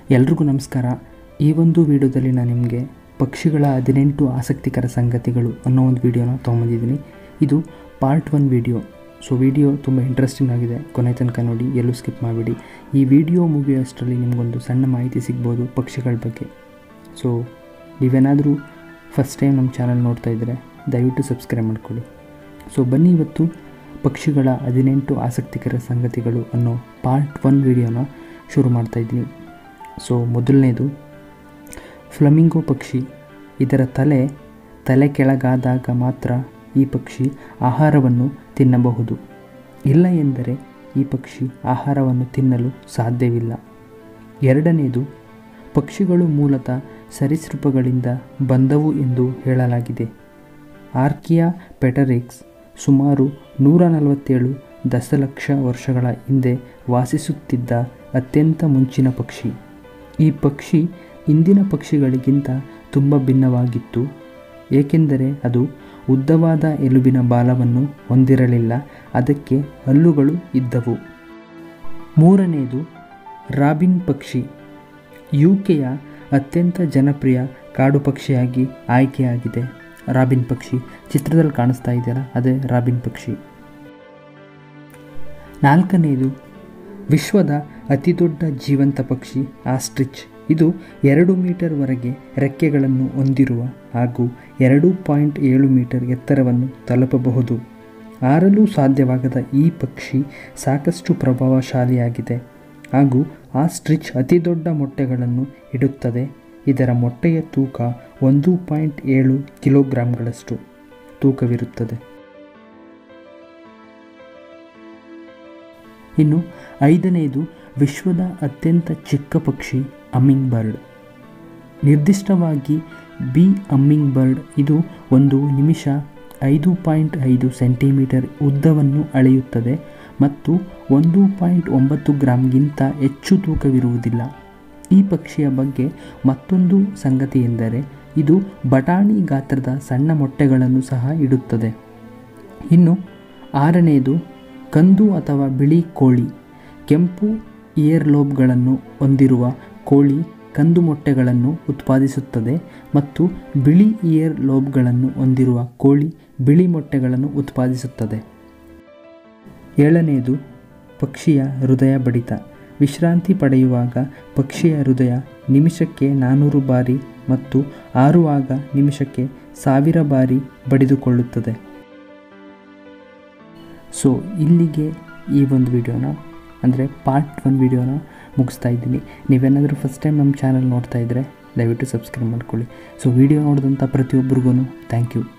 ಎಲ್ರಿಗೂ ನಮಸ್ಕಾರ ಈ ಒಂದು ವಿಡಿಯೋದಲ್ಲಿ ನಾನು ನಿಮಗೆ ಪಕ್ಷಿಗಳ ಹದಿನೆಂಟು ಆಸಕ್ತಿಕರ ಸಂಗತಿಗಳು ಅನ್ನೋ ಒಂದು ವಿಡಿಯೋನ ತೊಗೊಂಬಂದಿದ್ದೀನಿ ಇದು part one video so video ತುಂಬ ಇಂಟ್ರೆಸ್ಟಿಂಗ್ ಆಗಿದೆ ಕೊನೆ ತನಕ ನೋಡಿ ಎಲ್ಲೂ ಸ್ಕಿಪ್ ಮಾಡಿಬಿಡಿ ಈ ವಿಡಿಯೋ ಮುಗಿಯೋಷ್ಟರಲ್ಲಿ ನಿಮಗೊಂದು ಸಣ್ಣ ಮಾಹಿತಿ ಸಿಗ್ಬೋದು ಪಕ್ಷಿಗಳ ಬಗ್ಗೆ ಸೊ ನೀವೇನಾದರೂ ಫಸ್ಟ್ ಟೈಮ್ ನಮ್ಮ ಚಾನಲ್ ನೋಡ್ತಾ ಇದ್ದರೆ ದಯವಿಟ್ಟು ಸಬ್ಸ್ಕ್ರೈಬ್ ಮಾಡ್ಕೊಳ್ಳಿ ಸೊ ಬನ್ನಿ ಇವತ್ತು ಪಕ್ಷಿಗಳ ಹದಿನೆಂಟು ಆಸಕ್ತಿಕರ ಸಂಗತಿಗಳು ಅನ್ನೋ ಪಾರ್ಟ್ ಒನ್ ವಿಡಿಯೋನ ಶುರು ಮಾಡ್ತಾ ಇದ್ದೀನಿ ಸೊ ಮೊದಲನೇದು ಫ್ಲಮಿಂಗೋ ಪಕ್ಷಿ ಇದರ ತಲೆ ತಲೆ ಕೆಳಗಾದಾಗ ಮಾತ್ರ ಈ ಪಕ್ಷಿ ಆಹಾರವನ್ನು ತಿನ್ನಬಹುದು ಇಲ್ಲ ಎಂದರೆ ಈ ಪಕ್ಷಿ ಆಹಾರವನ್ನು ತಿನ್ನಲು ಸಾಧ್ಯವಿಲ್ಲ ಎರಡನೇದು ಪಕ್ಷಿಗಳು ಮೂಲತಃ ಸರೀಸೃಪಗಳಿಂದ ಬಂದವು ಎಂದು ಹೇಳಲಾಗಿದೆ ಆರ್ಕಿಯಾ ಪೆಟರಿಕ್ಸ್ ಸುಮಾರು ನೂರ ನಲವತ್ತೇಳು ದಶಲಕ್ಷ ವರ್ಷಗಳ ಹಿಂದೆ ವಾಸಿಸುತ್ತಿದ್ದ ಅತ್ಯಂತ ಮುಂಚಿನ ಪಕ್ಷಿ ಈ ಪಕ್ಷಿ ಇಂದಿನ ಪಕ್ಷಿಗಳಿಗಿಂತ ತುಂಬ ಭಿನ್ನವಾಗಿತ್ತು ಏಕೆಂದರೆ ಅದು ಉದ್ದವಾದ ಎಲುಬಿನ ಬಾಲವನ್ನು ಹೊಂದಿರಲಿಲ್ಲ ಅದಕ್ಕೆ ಹಲ್ಲುಗಳು ಇದ್ದವು ಮೂರನೆಯದು ರಾಬಿನ್ ಪಕ್ಷಿ ಯುಕೆಯ ಅತ್ಯಂತ ಜನಪ್ರಿಯ ಕಾಡು ಪಕ್ಷಿಯಾಗಿ ಆಯ್ಕೆಯಾಗಿದೆ ರಾಬಿನ್ ಪಕ್ಷಿ ಚಿತ್ರದಲ್ಲಿ ಕಾಣಿಸ್ತಾ ಇದೆಯಲ್ಲ ಅದೇ ರಾಬಿನ್ ಪಕ್ಷಿ ನಾಲ್ಕನೆಯದು ವಿಶ್ವದ ಅತಿದೊಡ್ಡ ಜೀವಂತ ಪಕ್ಷಿ ಆಸ್ಟ್ರಿಚ್ ಇದು ಎರಡು ಮೀಟರ್ವರೆಗೆ ರೆಕ್ಕೆಗಳನ್ನು ಹೊಂದಿರುವ ಹಾಗೂ ಎರಡು ಪಾಯಿಂಟ್ ಏಳು ಮೀಟರ್ ಎತ್ತರವನ್ನು ತಲುಪಬಹುದು ಆರಲು ಸಾಧ್ಯವಾಗದ ಈ ಪಕ್ಷಿ ಸಾಕಷ್ಟು ಪ್ರಭಾವಶಾಲಿಯಾಗಿದೆ ಹಾಗೂ ಆಸ್ಟ್ರಿಚ್ ಅತಿದೊಡ್ಡ ಮೊಟ್ಟೆಗಳನ್ನು ಇಡುತ್ತದೆ ಇದರ ಮೊಟ್ಟೆಯ ತೂಕ ಒಂದು ಪಾಯಿಂಟ್ ಏಳು ಕಿಲೋಗ್ರಾಂಗಳಷ್ಟು ತೂಕವಿರುತ್ತದೆ ಇನ್ನು ಐದನೆಯದು ವಿಶ್ವದ ಅತ್ಯಂತ ಚಿಕ್ಕ ಪಕ್ಷಿ ಅಮ್ಮಿಂಗ್ ಬರ್ಡ್ ನಿರ್ದಿಷ್ಟವಾಗಿ ಬಿ ಅಮ್ಮಿಂಗ್ ಬರ್ಡ್ ಇದು ಒಂದು ನಿಮಿಷ ಐದು ಪಾಯಿಂಟ್ ಐದು ಸೆಂಟಿಮೀಟರ್ ಉದ್ದವನ್ನು ಅಳೆಯುತ್ತದೆ ಮತ್ತು ಒಂದು ಪಾಯಿಂಟ್ ಒಂಬತ್ತು ಗ್ರಾಮ್ಗಿಂತ ಹೆಚ್ಚು ತೂಕವಿರುವುದಿಲ್ಲ ಈ ಪಕ್ಷಿಯ ಬಗ್ಗೆ ಮತ್ತೊಂದು ಸಂಗತಿ ಎಂದರೆ ಇದು ಬಟಾಣಿ ಗಾತ್ರದ ಸಣ್ಣ ಮೊಟ್ಟೆಗಳನ್ನು ಸಹ ಇಡುತ್ತದೆ ಇನ್ನು ಆರನೆಯದು ಕಂದು ಅಥವಾ ಬಿಳಿ ಕೋಳಿ ಕೆಂಪು ಇಯರ್ ಲೋಬ್ಗಳನ್ನು ಹೊಂದಿರುವ ಕೋಳಿ ಕಂದು ಮೊಟ್ಟೆಗಳನ್ನು ಉತ್ಪಾದಿಸುತ್ತದೆ ಮತ್ತು ಬಿಳಿ ಇಯರ್ ಲೋಬ್ಗಳನ್ನು ಹೊಂದಿರುವ ಕೋಳಿ ಬಿಳಿ ಮೊಟ್ಟೆಗಳನ್ನು ಉತ್ಪಾದಿಸುತ್ತದೆ ಏಳನೆಯದು ಪಕ್ಷಿಯ ಹೃದಯ ಬಡಿತ ವಿಶ್ರಾಂತಿ ಪಡೆಯುವಾಗ ಪಕ್ಷಿಯ ಹೃದಯ ನಿಮಿಷಕ್ಕೆ ನಾನ್ನೂರು ಬಾರಿ ಮತ್ತು ಹಾರುವಾಗ ನಿಮಿಷಕ್ಕೆ ಸಾವಿರ ಬಾರಿ ಬಡಿದುಕೊಳ್ಳುತ್ತದೆ ಸೊ ಇಲ್ಲಿಗೆ ಈ ಒಂದು ವಿಡಿಯೋನ ಅಂದರೆ ಪಾರ್ಟ್ ಒನ್ ವಿಡಿಯೋನ ಮುಗಿಸ್ತಾ ಇದ್ದೀನಿ ನೀವೇನಾದರೂ ಫಸ್ಟ್ ಟೈಮ್ ನಮ್ಮ ಚಾನಲ್ ನೋಡ್ತಾ ಇದ್ದರೆ ದಯವಿಟ್ಟು ಸಬ್ಸ್ಕ್ರೈಬ್ ಮಾಡ್ಕೊಳ್ಳಿ ಸೊ ವಿಡಿಯೋ ನೋಡಿದಂಥ ಪ್ರತಿಯೊಬ್ಬರಿಗೂ ಥ್ಯಾಂಕ್ ಯು